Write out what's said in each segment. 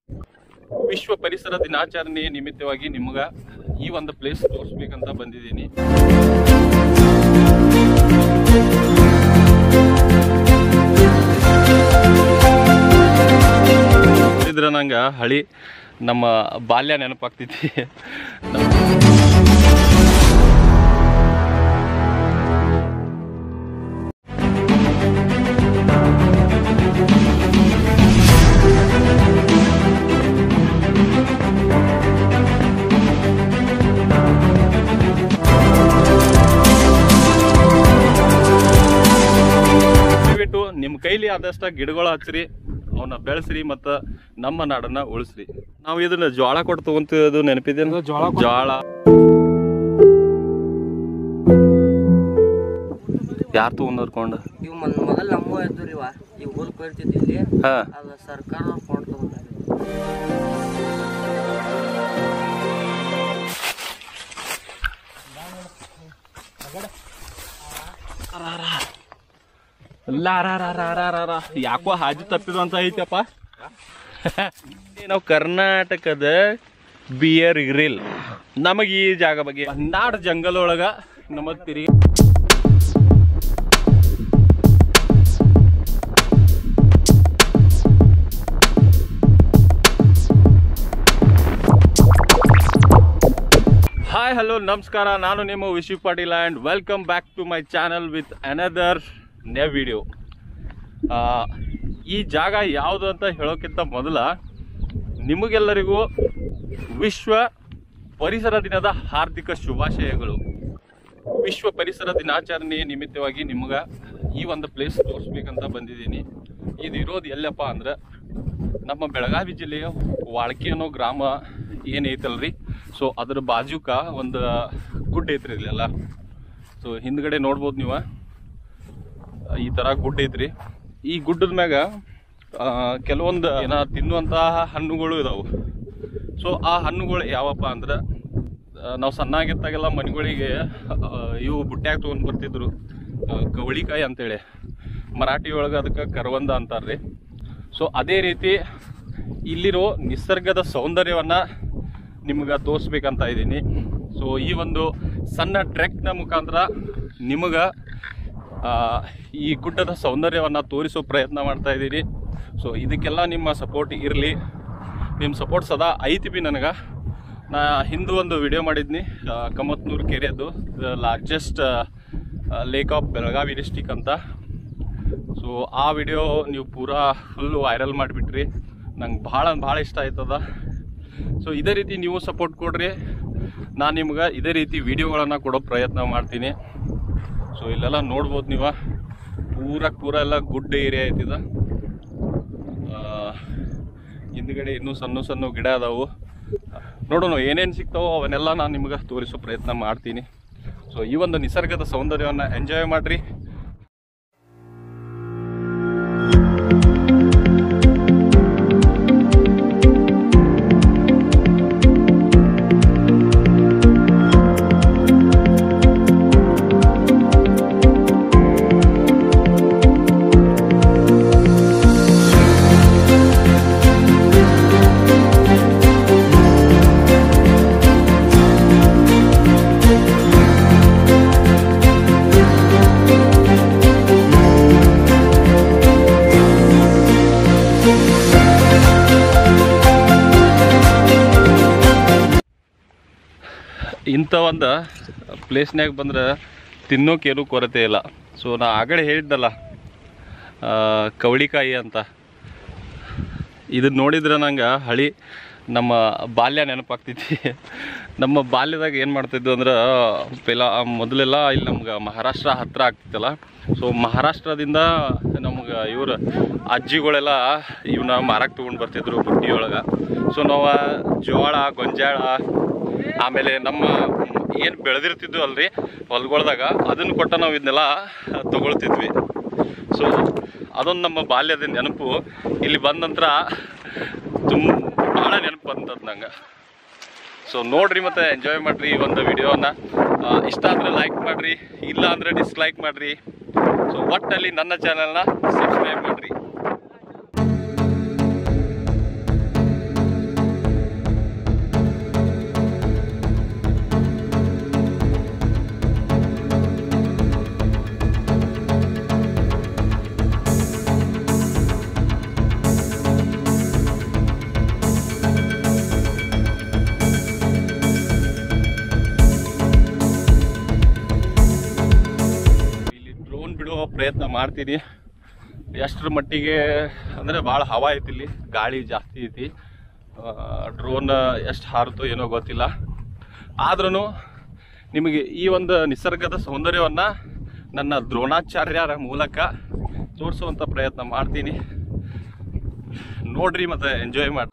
ವಿಶ್ವ ಪರಿಸರ ದಿನಾಚರಣೆಯ ನಿಮಿತ್ತವಾಗಿ ನಿಮ್ಗ ಈ ಒಂದು ಪ್ಲೇಸ್ ತೋರಿಸ್ಬೇಕಂತ ಬಂದಿದ್ದೀನಿ ಇದ್ರ ನಂಗ ಹಳಿ ನಮ್ಮ ಬಾಲ್ಯ ನೆನಪಾಗ್ತೈತಿ ದಯವಿಟ್ಟು ನಿಮ್ಮ ಕೈಲಿ ಆದಷ್ಟ ಗಿಡಗಳು ಹಚ್ಚ್ರಿ ಅವನ್ನ ಬೆಳೆಸ್ರಿ ಮತ್ತ ನಮ್ಮ ನಾಡನ್ನ ಉಳಿಸ್ರಿ ನಾವು ಇದನ್ನ ಜ್ವಾಳ ಕೊಟ್ಟು ತಗೊಂತಿದ್ದು ನೆನಪಿದೆ ಜ್ವಾಳ ಜ್ವಾಳ ಯಾರು ತಗೊಂಡ್ಕೊಂಡ ಇವ್ ಮನ್ ಮೊದಲ್ ನಮ್ಮೂ ಇದ್ದು ಇವ ಇವ್ ಊರ್ ಕೊಯ್ತಿದ್ವಿ ಇಲ್ಲಿ ಹಾ ಅದ ಸರ್ಕಾರ ಕೊಂಡು ತಗೊಂಡ್ರಿ ಯಾಕೋ ಹಾಜಿ ತಪ್ಪಿದು ಅಂತ ಐತಪ್ಪ ನಾವು ಕರ್ನಾಟಕದ ಬಿಯರ್ ಗ್ರಿಲ್ ನಮಗೆ ಈ ಜಾಗ ಬಗ್ಗೆ ನಾಡ್ ಜಂಗಲ್ ಒಳಗ ನಮಗ್ ತಿರುಗಿ ಹಾಯ್ ಹಲೋ ನಮಸ್ಕಾರ ನಾನು ನಿಮ್ಮ Vishu Patil and welcome back to my channel with another ನೇ ವಿಡಿಯೋ ಈ ಜಾಗ ಯಾವುದು ಅಂತ ಹೇಳೋಕ್ಕಿಂತ ಮೊದಲ ನಿಮಗೆಲ್ಲರಿಗೂ ವಿಶ್ವ ಪರಿಸರ ದಿನದ ಹಾರ್ದಿಕ ಶುಭಾಶಯಗಳು ವಿಶ್ವ ಪರಿಸರ ದಿನಾಚರಣೆಯ ನಿಮಿತ್ತವಾಗಿ ನಿಮ್ಗೆ ಈ ಒಂದು ಪ್ಲೇಸ್ ತೋರಿಸ್ಬೇಕಂತ ಬಂದಿದ್ದೀನಿ ಇದು ಇರೋದು ಎಲ್ಲಪ್ಪ ಅಂದ್ರೆ ನಮ್ಮ ಬೆಳಗಾವಿ ಜಿಲ್ಲೆಯ ವಾಳ್ಕಿ ಅನ್ನೋ ಗ್ರಾಮ ಏನೈತಲ್ರಿ ಸೊ ಅದ್ರ ಬಾಜುಕ ಒಂದು ಗುಡ್ಡ ಐತ್ರಿ ಇಲ್ಲೆಲ್ಲ ಸೊ ಹಿಂದ್ಗಡೆ ನೋಡ್ಬೋದು ನೀವು ಈ ಥರ ಗುಡ್ಡ ಐತ್ರಿ ಈ ಗುಡ್ಡದ ಮ್ಯಾಗ ಆ, ಕೆಲವೊಂದು ಏನ ತಿನ್ನುವಂತಹ ಹಣ್ಣುಗಳು ಇದಾವು ಸೊ ಆ ಹಣ್ಣುಗಳು ಯಾವಪ್ಪ ಅಂದ್ರೆ ನಾವು ಸಣ್ಣಾಗಿದ್ದಾಗೆಲ್ಲ ಮನೆಗಳಿಗೆ ಆ, ಇವು ಬುಟ್ಟ್ಯಾಗ ತೊಗೊಂಡು ಬರ್ತಿದ್ರು ಆ, ಕವಳಿಕಾಯಿ ಅಂತೇಳಿ ಮರಾಠಿ ಒಳಗೆ ಅದಕ್ಕೆ ಕರವಂದ ಅಂತಾರ್ರಿ ಸೊ ಅದೇ ರೀತಿ ಇಲ್ಲಿರೋ ನಿಸರ್ಗದ ಸೌಂದರ್ಯವನ್ನು ನಿಮ್ಗೆ ತೋರಿಸ್ಬೇಕಂತ ಇದ್ದೀನಿ ಸೊ ಈ ಒಂದು ಸಣ್ಣ ಟ್ರೆಕ್ನ ಮುಖಾಂತರ ನಿಮಗೆ ಈ ಗುಡ್ಡದ ಸೌಂದರ್ಯವನ್ನು ತೋರಿಸೋ ಪ್ರಯತ್ನ ಮಾಡ್ತಾ ಇದ್ದೀನಿ ಸೊ ಇದಕ್ಕೆಲ್ಲ ನಿಮ್ಮ ಸಪೋರ್ಟ್ ಇರಲಿ ನಿಮ್ಮ ಸಪೋರ್ಟ್ ಸದಾ ಐತಿ ಬಿ ನನಗೆ ನಾ ಹಿಂದೆ ಒಂದು ವಿಡಿಯೋ ಮಾಡಿದ್ನಿ ಆ, ಕಮತ್ನೂರು ಕೆರೆಯದು the largest lake of Belagavi district ಅಂತ ಸೊ ಆ ವಿಡಿಯೋ ನೀವು ಪೂರಾ ಫುಲ್ ವೈರಲ್ ಮಾಡಿಬಿಟ್ರಿ ನಂಗೆ ಭಾಳ ಭಾಳ ಇಷ್ಟ ಆಯ್ತದ ಸೊ ಇದೇ ರೀತಿ ನೀವು ಸಪೋರ್ಟ್ ಕೊಡ್ರಿ ನಾನು ನಿಮ್ಗೆ ಇದೇ ರೀತಿ ವಿಡಿಯೋಗಳನ್ನು ಕೊಡೋ ಪ್ರಯತ್ನ ಮಾಡ್ತೀನಿ ಸೊ ಇಲ್ಲೆಲ್ಲ ನೋಡ್ಬೋದು ನೀವು ಪೂರ ಪೂರ ಎಲ್ಲ ಗುಡ್ಡ ಏರಿಯಾ ಐತಿದ ಆ, ಹಿಂದ್ಗಡೆ ಇನ್ನೂ ಸಣ್ಣ ಸಣ್ಣ ಗಿಡ ಅದಾವು ನೋಡೋಣ ಏನೇನು ಸಿಗ್ತಾವೋ ಅವನ್ನೆಲ್ಲ ನಾನು ನಿಮ್ಗೆ ತೋರಿಸೋ ಪ್ರಯತ್ನ ಮಾಡ್ತೀನಿ ಸೊ ಈ ಒಂದು ನಿಸರ್ಗದ ಸೌಂದರ್ಯವನ್ನು ಎಂಜಾಯ್ ಮಾಡಿರಿ ಇಂಥ ಒಂದು ಪ್ಲೇಸ್ನ್ಯಾಗ ಬಂದ್ರೆ ತಿನ್ನೋಕೇನು ಕೊರತೆ ಇಲ್ಲ ಸೊ ನಾ ಆಗಲೇ ಹೇಳಿದ್ದಲ್ಲ ಆ, ಕವಳಿಕಾಯಿ ಅಂತ ಇದನ್ನ ನೋಡಿದ್ರೆ ನಂಗೆ ಹಳಿ ನಮ್ಮ ಬಾಲ್ಯ ನೆನಪಾಗ್ತೈತಿ ನಮ್ಮ ಬಾಲ್ಯದಾಗ ಏನು ಮಾಡ್ತಿದ್ವು ಅಂದ್ರೆ ಪೆಲ ಮೊದಲೆಲ್ಲ ಇಲ್ಲಿ ನಮ್ಗೆ ಮಹಾರಾಷ್ಟ್ರ ಹತ್ರ ಆಗ್ತಿತ್ತಲ್ಲ ಸೊ ಮಹಾರಾಷ್ಟ್ರದಿಂದ ನಮ್ಗೆ ಇವ್ರು ಅಜ್ಜಿಗಳೆಲ್ಲ ಇವನ್ನ ಮಾರಕ್ಕೆ ತೊಗೊಂಡು ಬರ್ತಿದ್ರು ಬುಟ್ಟಿ ಒಳಗೆ ಸೊ ನಾವು ಜೋಳ ಗೊಂಜಾಳ ಆಮೇಲೆ ನಮ್ಮ ಏನು ಬೆಳೆದಿರ್ತಿದ್ವು ಅಲ್ರಿ ಹೊಲ್ಗೊಳ್ದಾಗ ಅದನ್ನು ಕೊಟ್ಟ ನಾವು ಇದನ್ನೆಲ್ಲ ತಗೊಳ್ತಿದ್ವಿ ಸೊ ಅದೊಂದು ನಮ್ಮ ಬಾಲ್ಯದ ನೆನಪು ಇಲ್ಲಿ ಬಂದ ನಂತರ ತುಂಬ ಭಾಳ ನೆನಪು ಬಂತದ್ದು ನಂಗೆ ಸೊ ನೋಡ್ರಿ ಮತ್ತೆ ಎಂಜಾಯ್ ಮಾಡ್ರಿ ಈ ಒಂದು ವಿಡಿಯೋನ ಇಷ್ಟ ಆದರೆ ಲೈಕ್ ಮಾಡ್ರಿ ಇಲ್ಲ ಅಂದರೆ ಡಿಸ್ಲೈಕ್ ಮಾಡ್ರಿ ಸೊ ಒಟ್ಟಲ್ಲಿ ನನ್ನ ಚಾನಲ್ನ ಸಬ್ಸ್ಕ್ರೈಬ್ ಮಾಡ್ರಿ ಮಾಡ್ತೀನಿ ಎಷ್ಟರ ಮಟ್ಟಿಗೆ ಅಂದರೆ ಭಾಳ ಹವಾ ಐತಿ ಇಲ್ಲಿ ಗಾಳಿ ಜಾಸ್ತಿ ಐತಿ ಡ್ರೋನ್ ಎಷ್ಟು ಹಾರುತ್ತೋ ಏನೋ ಗೊತ್ತಿಲ್ಲ ಆದ್ರೂ ನಿಮಗೆ ಈ ಒಂದು ನಿಸರ್ಗದ ಸೌಂದರ್ಯವನ್ನು ನನ್ನ ದ್ರೋಣಾಚಾರ್ಯರ ಮೂಲಕ ತೋರಿಸುವಂಥ ಪ್ರಯತ್ನ ಮಾಡ್ತೀನಿ ನೋಡ್ರಿ ಮತ್ತು ಎಂಜಾಯ್ ಮಾಡಿ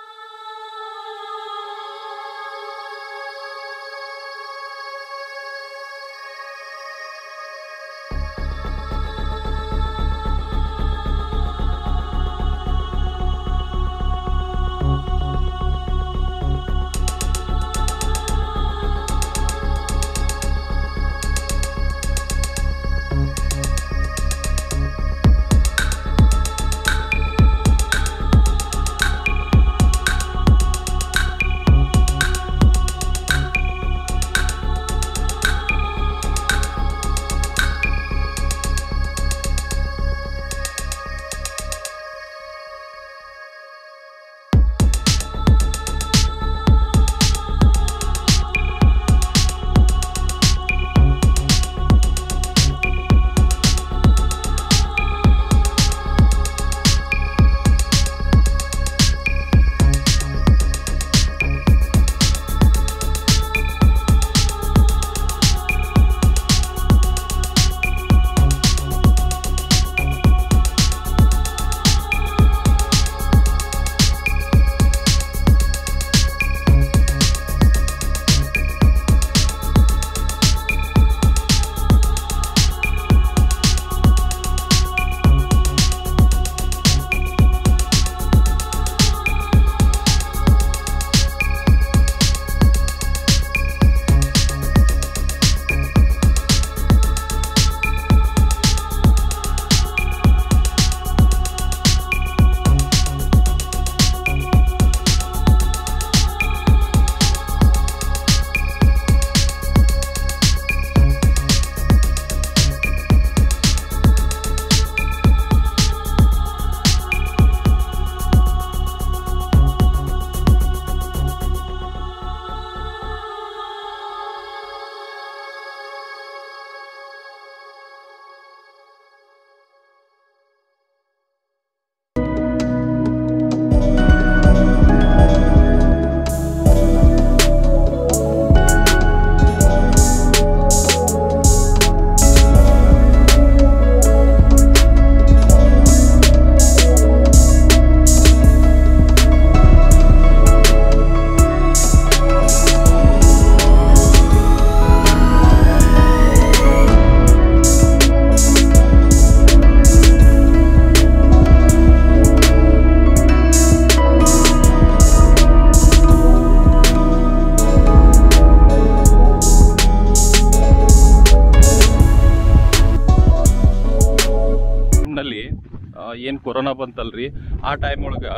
ಟೈಮ್ನಲ್ಲಿ ಏನು ಕೊರೋನಾ ಬಂತಲ್ರಿ ಆ ಟೈಮ್ ಒಳಗೆ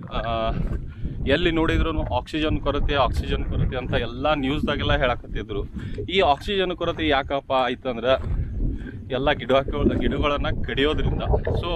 ಎಲ್ಲಿ ನೋಡಿದ್ರು ಆಕ್ಸಿಜನ್ ಕೊರತೆ ಆಕ್ಸಿಜನ್ ಕೊರತೆ ಅಂತ ಎಲ್ಲ ನ್ಯೂಸ್ದಾಗೆಲ್ಲ ಹೇಳಕತ್ತಿದ್ರು ಈ ಆಕ್ಸಿಜನ್ ಕೊರತೆ ಯಾಕಪ್ಪ ಆಯ್ತಂದ್ರೆ ಎಲ್ಲ ಗಿಡ ಗಿಡಗಳನ್ನು ಕಡಿಯೋದ್ರಿಂದ ಸೊ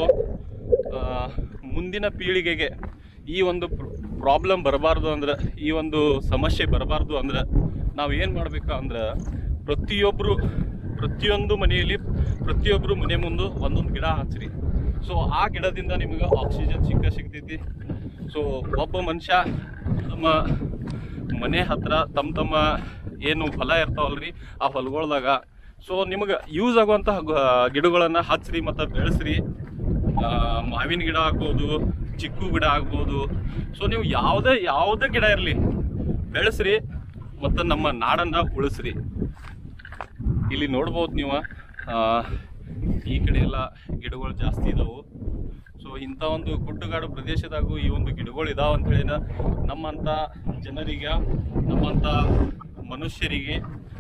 ಮುಂದಿನ ಪೀಳಿಗೆಗೆ ಈ ಒಂದು ಪ್ರಾಬ್ಲಮ್ ಬರಬಾರ್ದು ಅಂದ್ರೆ ಈ ಒಂದು ಸಮಸ್ಯೆ ಬರಬಾರ್ದು ಅಂದ್ರೆ ನಾವು ಏನು ಮಾಡ್ಬೇಕು ಅಂದ್ರೆ ಪ್ರತಿಯೊಬ್ಬರು ಪ್ರತಿಯೊಂದು ಮನೆಯಲ್ಲಿ ಪ್ರತಿಯೊಬ್ಬರು ಮನೆ ಮುಂದೆ ಒಂದೊಂದು ಗಿಡ ಹಚ್ಚ್ರಿ ಸೊ ಆ ಗಿಡದಿಂದ ನಿಮಗೆ ಆಕ್ಸಿಜನ್ ಸಿಕ್ಕ ಸಿಗ್ತೈತಿ ಸೊ ಒಬ್ಬ ಮನುಷ್ಯ ತಮ್ಮ ಮನೆ ಹತ್ರ ತಮ್ಮ ತಮ್ಮ ಏನು ಹೊಲ ಇರ್ತಾವಲ್ರಿ ಆ ಹೊಲಗಳ್ದಾಗ ಸೊ ನಿಮಗೆ ಯೂಸ್ ಆಗುವಂತಹ ಗಿಡಗಳನ್ನು ಹಚ್ಚ್ರಿ ಮತ್ತು ಬೆಳೆಸ್ರಿ ಆ, ಮಾವಿನ ಗಿಡ ಆಗ್ಬೋದು ಚಿಕ್ಕು ಗಿಡ ಆಗ್ಬೋದು ಸೊ ನೀವು ಯಾವುದೇ ಯಾವುದೇ ಗಿಡ ಇರಲಿ ಬೆಳೆಸ್ರಿ ಮತ್ತು ನಮ್ಮ ನಾಡನ್ನು ಉಳಿಸ್ರಿ ಇಲ್ಲಿ ನೋಡ್ಬೋದು ನೀವು ಆ, ಈ ಕಡೆ ಎಲ್ಲ ಗಿಡಗಳು ಜಾಸ್ತಿ ಇದಾವು ಸೊ ಇಂಥ ಒಂದು ಗುಡ್ಡಗಾಡು ಪ್ರದೇಶದಾಗೂ ಈ ಒಂದು ಗಿಡಗಳು ಇದಾವ ಅಂತ ಹೇಳಿ ನಮ್ಮಂಥ ಜನರಿಗೆ ನಮ್ಮಂಥ ಮನುಷ್ಯರಿಗೆ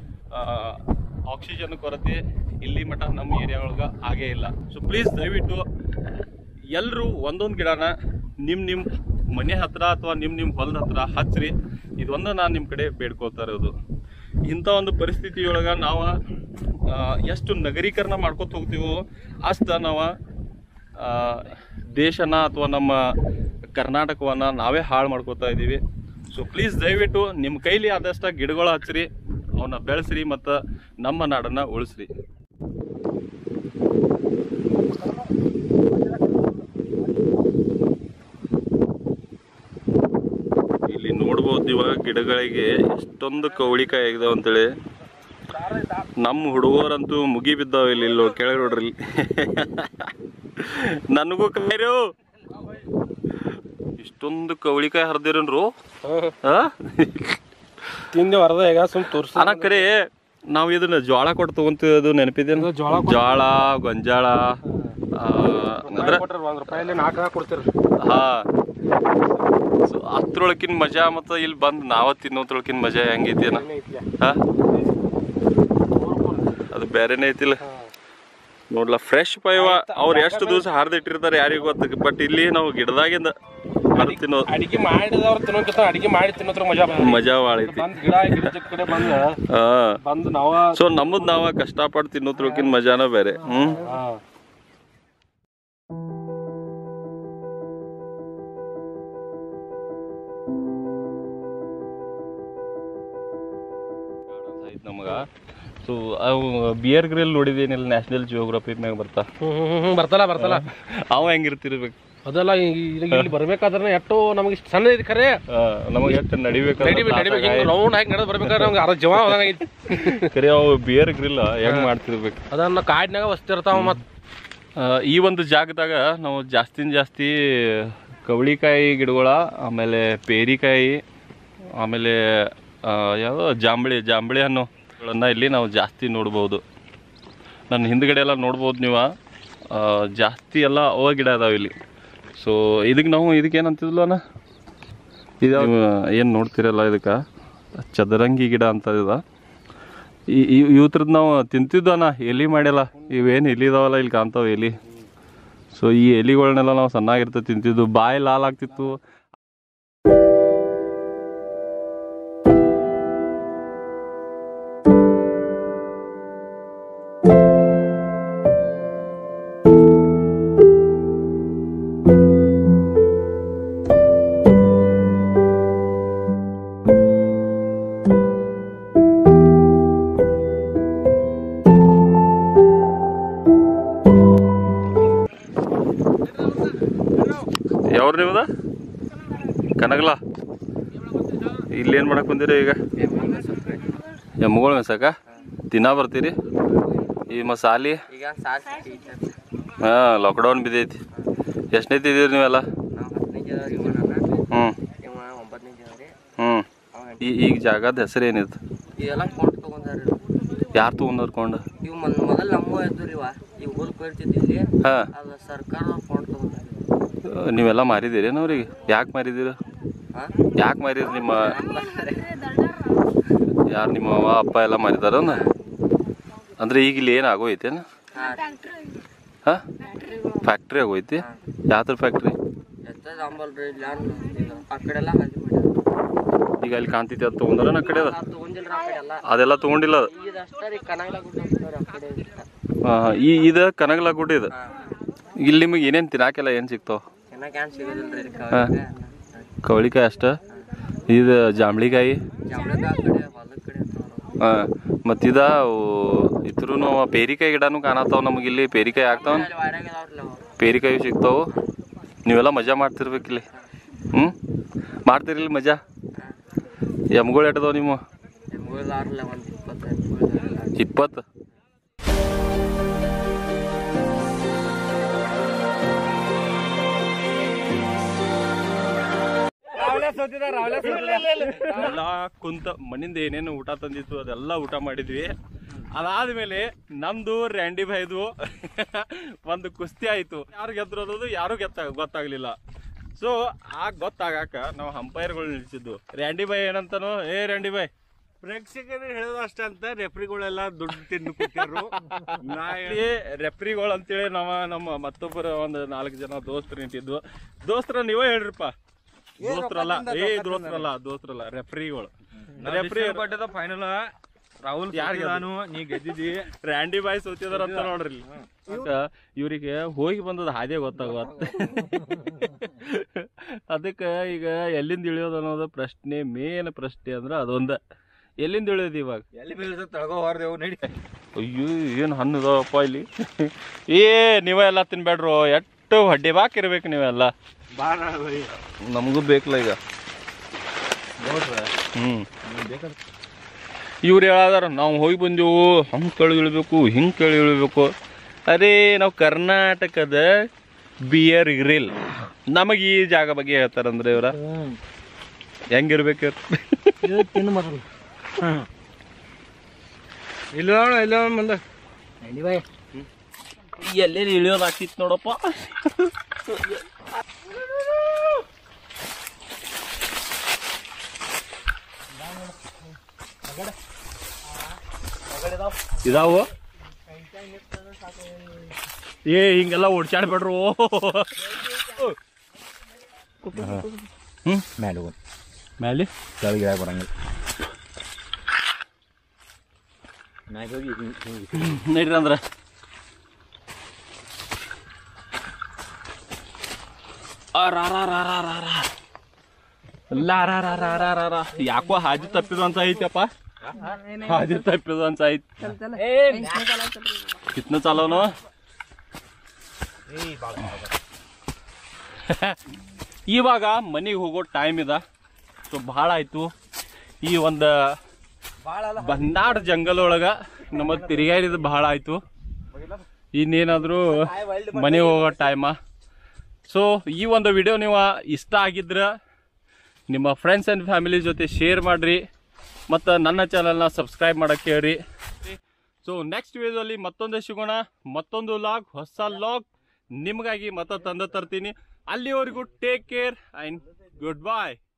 ಆಕ್ಸಿಜನ್ ಕೊರತೆ ಇಲ್ಲಿ ಮಠ ನಮ್ಮ ಏರಿಯಾ ಒಳಗೆ ಆಗೇ ಇಲ್ಲ ಸೊ ಪ್ಲೀಸ್ ದಯವಿಟ್ಟು ಎಲ್ಲರೂ ಒಂದೊಂದು ಗಿಡನ ನಿಮ್ಮ ನಿಮ್ಮ ಮನೆ ಹತ್ರ ಅಥವಾ ನಿಮ್ಮ ನಿಮ್ಮ ಹೊಲದ ಹತ್ರ ಹಚ್ಚ್ರಿ ಇದೊಂದು ನಾನು ನಿಮ್ಮ ಕಡೆ ಬೇಡ್ಕೊಳ್ತಾ ಇರೋದು ಇಂಥ ಒಂದು ಪರಿಸ್ಥಿತಿಯೊಳಗೆ ನಾವು ಆ, ಎಷ್ಟು ನಗರೀಕರಣ ಮಾಡ್ಕೊತ ಹೋಗ್ತೀವೋ ಅಷ್ಟು ನಾವು ಆ, ದೇಶನ ಅಥವಾ ನಮ್ಮ ಕರ್ನಾಟಕವನ್ನು ನಾವೇ ಹಾಳು ಮಾಡ್ಕೋತಾ ಇದ್ದೀವಿ ಸೊ ಪ್ಲೀಸ್ ದಯವಿಟ್ಟು ನಿಮ್ಮ ಕೈಲಿ ಆದಷ್ಟು ಗಿಡಗಳು ಹಚ್ಚ್ರಿ ಅವನ್ನ ಬೆಳೆಸ್ರಿ ಮತ್ತು ನಮ್ಮ ನಾಡನ್ನು ಉಳಿಸ್ರಿ ಇಲ್ಲಿ ನೋಡ್ಬೋದು ಇವಾಗ ಗಿಡಗಳಿಗೆ ಎಷ್ಟೊಂದು ಕವಳಿಕಾಯಿ ಆಗಿದಾವ ಅಂತೇಳಿ ನಮ್ಮ ಹುಡುಗರಂತೂ ಮುಗಿ ಬಿದ್ದಾವ ಇಲ್ಲಿ ಇಲ್ಲೋ ಕೆಳಗೆ ನೋಡ್ರಿ ಇಲ್ಲಿ. ನನಗೂ ಕಾಯ್ರು ಇಷ್ಟೊಂದು ಕವಳಿಕಾಯಿ ಹರಿದಿರನ್ರು ತಿಂದೆ ವರದ ಈಗ ಸುಮ್ ತೋರ್ಸ ಅನ್ನ ಕರೆ ನಾವು ಇದನ್ನ ಜ್ವಾಳ ಕೊಟ್ಟು ತಗೊಂತೀವಿ ನೆನಪಿದೇನು ಜ್ವಾಳ ಜ್ವಾಳ ಗೊಂಜಾಳ ಆ, ಅಂದ್ರೆ ಕೊಟ್ರ ಒಂದ್ ರೂಪಾಯಲ್ಲಿ ನಾಲ್ಕು ಕೊಡ್ತೀರಿ ಹಾ ಸೊ ಅದ್ರೊಳಕಿನ ಮಜಾ ಮತ್ತು ಇಲ್ಲಿ ಬಂದು ನಾವ ತಿನ್ನೋದ್ರೊಳಕಿನ ಮಜಾ ಹೆಂಗೈತಿ ಹಾ ಅದು ಬೇರೆನೇ ಐತಿಲ್ಲ ನೋಡ್ಲ ಫ್ರೆಶ್ ಪೈವ ಅವ್ರು ಎಷ್ಟು ದಿವಸ ಹರಿದಿಟ್ಟಿರ್ತಾರೆ ಯಾರಿಗೂ ಗೊತ್ತ ಬಟ್ ಇಲ್ಲಿ ನಾವು ಗಿಡದಾಗಿಂದ ಹರಿದು ತಿನ್ನೋದು ಅಡಿಗೆ ಮಾಡಿದವ್ರು ತಿನ್ನೋಕಿಂತ ಅಡಿಗೆ ಮಾಡಿ ತಿನ್ನೋದ್ರ ಮಜಾ ಬರ್ತದೆ. ಮಜಾ ಭಾಳ ಐತಿ ಬಂದ್ ಗಿಡ ಗಿಡದ ಕಡೆ ಬಂದ ಹಾ ಬಂದು ನಾವ ಸೊ ನಮ್ಮದ್ ನಾವ ಕಷ್ಟಪಟ್ಟು ತಿನ್ನೋದ್ರೊಳಕಿನ ಮಜಾನ ಬೇರೆ ಹ್ಮ್ ಹಾ. ಆಯ್ತು ನಮಗ ಸೊ ಅವು ಬಿಯರ್ ಗ್ರಿಲ್ ನೋಡಿದೇನಿಲ್ಲ ನ್ಯಾಷನಲ್ ಜಿಯೋಗ್ರಫಿ ಮ್ಯಾಗ ಬರ್ತಾ ಹ್ಮ್ ಹ್ಮ್ ಹ್ಮ್ ಹ್ಮ್ ಬರ್ತಲ್ಲ ಬರ್ತಲ್ಲ ಅವ ಹೆಂಗಿರ್ತಿರ್ಬೇಕು ಅದೆಲ್ಲ ಈ- ಈಗ ಇಲ್ಲಿ ಬರ್ಬೇಕಾದ್ರೆ ಎಷ್ಟೋ ನಮಗೆ ಇಷ್ಟ ಸಣ್ಣ ಐತಿ ಖರೆ ನಮಗೆ ಎಷ್ಟು ನಡಿಬೇಕು ನಡಿಬೇಕು ನಡಿಬೇಕು ಹಿಂಗೆ ರೌಂಡ್ ಹಾಕಿ ನಡೆದ್ ಬರ್ಬೇಕಾದ್ರೆ ನಮ್ಗೆ ಅರ್ಧ ಜೀವ ಹೋದಂಗೈತಿ ಕರೆ ಅವು ಬಿಯರ್ ಗ್ರಿಲ್ ಹೆಂಗ್ ಮಾಡ್ತಿರ್ಬೇಕು ಅದನ್ನ ಕಾಡಿನಾಗ ವಸ್ತಿರ್ತಾವ ಮತ್ ಆ, ಈ ಒಂದು ಜಾಗದಾಗ ನಾವು ಜಾಸ್ತಿನ ಜಾಸ್ತಿ ಕವಳಿಕಾಯಿ ಗಿಡಗಳ ಆಮೇಲೆ ಪೇರಿಕಾಯಿ ಆಮೇಲೆ ಆ, ಯಾವ ಜಾಂಬಳಿ ಜಾಂಬಳಿ ಹಣ್ಣುಗಳನ್ನ ಇಲ್ಲಿ ನಾವು ಜಾಸ್ತಿ ನೋಡ್ಬೋದು ನನ್ನ ಹಿಂದ್ಗಡೆ ಎಲ್ಲ ನೋಡ್ಬೋದು ನೀವು ಆ, ಜಾಸ್ತಿ ಎಲ್ಲ ಅವ ಗಿಡ ಅದಾವ ಇಲ್ಲಿ ಸೊ ಇದಕ್ಕೆ ನಾವು ಇದಕ್ಕೆ ಏನಂತಿದ್ಲು ಅಣ್ಣ ಇದು ಏನು ನೋಡ್ತಿರಲ್ಲ ಇದಕ್ಕೆ ಚದರಂಗಿ ಗಿಡ ಅಂತ ಇದ ಈ ಇವತ್ರದ್ದು ನಾವು ತಿಂತಿದ್ದನ ಎಲಿ ಮಾಡ್ಯಲ್ಲ ಇವೇನು ಎಲಿ ಇದಾವಲ್ಲ ಇಲ್ಲಿ ಕಾಣ್ತಾವ ಎಲಿ ಸೊ ಈ ಎಲಿಗಳನ್ನೆಲ್ಲ ನಾವು ಸಣ್ಣಾಗಿರ್ತದೆ ತಿಂತಿದ್ದು ಬಾಯಿ ಲಾಲ್ ಆಗ್ತಿತ್ತು ಯಾವ್ರು ನೀವದ ಕನಗಲ ಇಲ್ಲಿ ಏನು ಮಾಡಕ್ ಬಂದಿರಿ ಈಗ ಎಮ್ಮಗಳು ಮೇಸಕ ದಿನ ಬರ್ತೀರಿ ಈ ಮಸಾಲಿ ಈಗ ಸಾಸ್ ಐತೆ. ಹಾಂ ಲಾಕ್ಡೌನ್ ಬಿದ್ದೈತಿ ಎಷ್ಟನೇ ಇದ್ದೀರಿ ನೀವೆಲ್ಲ ನಾವು ಹತ್ತನೇ ಜನ ಇವ ನಾನು ಹ್ಞೂ ಇವ ಒಂಬತ್ತನೇ ಜನ ರೀ ಹ್ಞೂ ಅವ ಈ ಈಗ ಜಾಗದ ಹೆಸರು ಏನಿತ್ತು ಇದೆಲ್ಲ ಕೊಂಡು ತಗೊಂಡಾರಿ ಯಾರು ತೊಗೊಂಡರ್ಕೊಂಡು ಇವು ಮೊನ್ ಮೊದಲು ನಮ್ಮ ಇದ್ದು ರೀ ಇವು ಹೊಲಕ್ಕೆ ಹೋಗ್ತಿದ್ದು ಇಲ್ಲಿ ಹಾಂ ಅದು ಸರ್ಕಾರದವ್ರು ಕೊಂಡು ತಗೊಂಡಾರಿ ನೀವೆಲ್ಲ ಮಾರಿದ್ದೀರಿ ಅವ್ರಿಗೆ ಯಾಕೆ ಮಾರಿದ್ದೀರ ಹಾಂ ಯಾಕೆ ಮಾರಿದ್ರಿ ನಿಮ್ಮ ಯಾರು ನಿಮ್ಮ ಅವ್ವ ಅಪ್ಪ ಎಲ್ಲ ಮಾರಿದಾರನ ಅಂದ್ರೆ ಈಗ ಇಲ್ಲಿ ಏನು ಆಗೋಯ್ತೇನ ಹಾಂ ಹಾಂ ಫ್ಯಾಕ್ಟ್ರಿ ಆಗೋಯ್ತಿ ಯಾವ್ದ್ರ ಫ್ಯಾಕ್ಟ್ರಿ ಎತ್ತದ ಅಂಬಲ್ರಿ ಇಲ್ಲ ಇದು ಆ ಕಡೆ ಎಲ್ಲ ಹಾಕಿ ಮಾಡ್ಯಾರ ಈಗ ಅಲ್ಲಿ ಕಾಣ್ತೈತಿ ಅದು ತೊಗೊಂಡಾರ ಆ ಕಡೆ ಅದ ಅದು ತಗೊಂಡಿಲ್ರಿ ಆ ಕಡೆ ಎಲ್ಲ ಅದೆಲ್ಲ ತೊಗೊಂಡಿಲ್ಲ ಅದು ಇದು ಅಷ್ಟೇ ರೀ ಕನಗಲ ಗುಡ್ಡ ಅಂತಾರೆ ಆ ಕಡೆ ಇಷ್ಟ ಹಾಂ ಹಾಂ ಈ ಇದು ಕನಗಲ ಗುಡ್ಡ ಇದು ಹಾಂ ಇಲ್ಲಿ ನಿಮಗೆ ಏನೇನು ತಿನ್ನಾಕೆಲ್ಲ ಏನು ಸಿಗ್ತಾವ ಚೆನ್ನಾಗಿ ಏನ್ ಸಿಗೋದಿಲ್ರಿ ಇಲ್ಲಿ ಹಾ. ಕವಳಿಕಾಯಿ ಅಷ್ಟ ಇದು ಜಾಂಬಳಿಕಾಯಿ ಜಾಮಳಗ ಆ ಕಡೆ ಹೊಲದ ಕಡೆ ಇರ್ತಾವ್ರು. ಹಾಂ ಮತ್ತಿದ ಇದ್ರೂ ಪೇರಿಕಾಯಿ ಗಿಡನೂ ಕಾಣತ್ತಾವ ನಮಗೆ ಇಲ್ಲಿ ಪೇರಿಕಾಯಿ ಆಗ್ತಾವ ಅಲ್ಲಿ ವಾಡ್ಯಾಗ ಇದಾವ್ರಲ್ಲ ಅವು. ಪೇರಿಕಾಯಿ ಸಿಗ್ತಾವು ನೀವೆಲ್ಲ ಮಜಾ ಮಾಡ್ತಿರ್ಬೇಕು ಇಲ್ಲಿ ಹ್ಞೂ ಮಾಡ್ತೀರಿಲ್ಲ ಮಜಾ ಎಮ್ಗಳು ಎಟ್ಟದವ ನಿಮ್ಮ ಎಮ್ಗೊಳ್ದಾರ್ಲ ಒಂದ್ ಇಪ್ಪತ್ತು ಎಮ್ಗೊಳ್ದಾರ್ಲ. ಇಪ್ಪತ್ತು ಎಲ್ಲ ಕುಂತ ಮನಿಂದ ಏನೇನು ಊಟ ತಂದಿತ್ತು ಅದೆಲ್ಲ ಊಟ ಮಾಡಿದ್ವಿ ಅದಾದ್ಮೇಲೆ ನಮ್ದು ರ್ಯಾಂಡಿ ಭಾಯ್ದು ಒಂದು ಕುಸ್ತಿ ಆಯ್ತು ಯಾರು ಗೆದ್ರು ಅನ್ನೋದು ಯಾರು ಗೆತ್ತ ಗೊತ್ತಾಗ್ಲಿಲ್ಲ ಸೊ ಆ ಗೊತ್ತಾಗಾಕ ನಾವು ಅಂಪೈರ್ಗಳು ನಿಲ್ಸಿದ್ದು ರ್ಯಾಂಡಿ ಬಾಯ್ ಏನಂತಾನು ಏ ರ್ಯಾಂಡಿ ಬಾಯ್ ಪ್ರೇಕ್ಷಕರು ಹೇಳೋದು ಅಷ್ಟೇ ಅಂತ ರೆಫ್ರಿಗಳೆಲ್ಲ ದುಡ್ಡು ತಿಂದು ಕೂತಿರು ನಾ ಇಲ್ಲಿ ರೆಫ್ರಿಗಳು ಅಂತೇಳಿ ನಾವ ನಮ್ಮ ಮತ್ತೊಬ್ಬರ ಒಂದು ನಾಲ್ಕು ಜನ ದೋಸ್ತರು ನಿಂತಿದ್ವು ದೋಸ್ತರ ನೀವೇ ಹೇಳ್ರಿಪ್ಪ ದೋಸ್ತ್ರಲ್ಲ ಏ ದೋಸ್ತ್ರಲ್ಲ ದೋಸ್ತ್ರಲ್ಲ ರೆಫ್ರಿಗಳು ರೆಫ್ರಿ ಬಟ್ಟದ ಫೈನಲ್ ರಾಹುಲ್ ಯಾರ್ ಗೆದ್ದು? ನಾನು ನೀ ಗೆದ್ದಿದ್ದಿ ರ್ಯಾಂಡಿ ಬಾಯ್ ಸೋತಿದಾರ ಅಂತ ನೋಡ್ರಿ ಇವ್ರಿಗೆ ಹೋಗಿ ಬಂದದ ಹಾದೇ ಗೊತ್ತಾಗತ್ತ ಅದಕ್ಕೆ ಈಗ ಎಲ್ಲಿಂದ ಇಳಿಯೋದು ಅನ್ನೋದು ಪ್ರಶ್ನೆ ಮೇನ್ ಪ್ರಶ್ನೆ ಅಂದ್ರೆ ಅದೊಂದ ಎಲ್ಲಿಂದ ಇಳಿಯೋದು ಇವಾಗ ಎಲ್ಲಿ ಬೀಳ್ಸ ತಳಗೋ ಹೊರದೇವು ನಡಿ ಅಯ್ಯೋ ಏನು ಹಣ್ಣು ಇದಾವಪ್ಪ ಇಲ್ಲಿ ಏ ನೀವೆಲ್ಲ ತಿನ್ಬೇಡ್ರು ಎಷ್ಟು ಹಡ್ಡಿ ಬಾಕಿರ್ಬೇಕು ನೀವೆಲ್ಲ ಬಾರ ನಮಗೂ ಬೇಕಲ್ಲ ಈಗ ಹ್ಞೂ ಇವ್ರು ಹೇಳದಾರ ನಾವು ಹೋಗಿ ಬಂದೆವು ಹಂಗೆ ಕೆಳಗೆ ಇಳ್ಬೇಕು ಹಿಂಗೆ ಕೆಳಗೆ ಇಳ್ಬೇಕು ಅರೇ ನಾವು ಕರ್ನಾಟಕದ ಬಿಯರ್ ಗ್ರಿಲ್ ನಮಗೆ ಈ ಜಾಗ ಬಗ್ಗೆ ಹೇಳ್ತಾರಂದ್ರೆ ಇವ್ರ ಹೆಂಗಿರ್ಬೇಕು ಇವ್ರು? ತಿನ್ನು ಮೊದಲು ಇಲ್ಲ ನೋಡು ಇಲ್ಲ ಮುಂದೆ ನಡಿ ಬಾಯ್ ಎಲ್ಲೆಲ್ಲಿ ಇಳಿಯೋದು ಆಗ್ತಿತ್ತು ನೋಡಪ್ಪ ಇದಾವು ಏ ಹಿಂಗೆಲ್ಲ ಓಡ್ಸಾಡ್ಬೇಡ್ರು ಹ್ಮ್ ಮ್ಯಾಲೆ ಮ್ಯಾಲೆ ಕೆಳಗೆ ಬರಂಗಿಲ್ಲ ಮ್ಯಾಗ ಹೋಗಿ ನಡ್ರಿ ಅಂದ್ರ ಯಾಕೋ ಹಾದಿ ತಪ್ಪಿದು ಅಂತ ಐತಪ್ಪ ಹಾದಿ ತಪ್ಪಿದು ಅಂತ ಐತಿ ಕಿತ್ನ ಚಾಲೋನು ಇವಾಗ ಮನೆಗೆ ಹೋಗೋ ಟೈಮ್ ಇದ ಸೊ ಭಾಳ ಆಯ್ತು ಈ ಒಂದು ಬಂದಾಡ್ ಜಂಗಲ್ ಒಳಗ ನಮ್ಮ ತಿರುಗಾಡಿದ ಬಹಳ ಆಯ್ತು ಇನ್ನೇನಾದ್ರೂ ಮನೆಗೆ ಹೋಗೋ ಟೈಮ ಸೊ ಈ ಒಂದು ವಿಡಿಯೋ ನೀವು ಇಷ್ಟ ಆಗಿದ್ರ ನಿಮ್ಮ ಫ್ರೆಂಡ್ಸ್ ಆ್ಯಂಡ್ ಫ್ಯಾಮಿಲಿ ಜೊತೆ ಶೇರ್ ಮಾಡಿರಿ ಮತ್ತು ನನ್ನ ಚಾನಲ್ನ ಸಬ್ಸ್ಕ್ರೈಬ್ ಮಾಡಕ್ಕೆ ಹೇಳ್ರಿ ಸೊ ನೆಕ್ಸ್ಟ್ ವಿಡಿಯೋದಲ್ಲಿ ಮತ್ತೊಂದೇ ಸಿಗೋಣ ಮತ್ತೊಂದು ಲಾಗ್ ಹೊಸ ಲಾಗ್ ನಿಮಗಾಗಿ ಮತ್ತೆ ತಂದು ತರ್ತೀನಿ ಅಲ್ಲಿವರೆಗೂ take care and good bye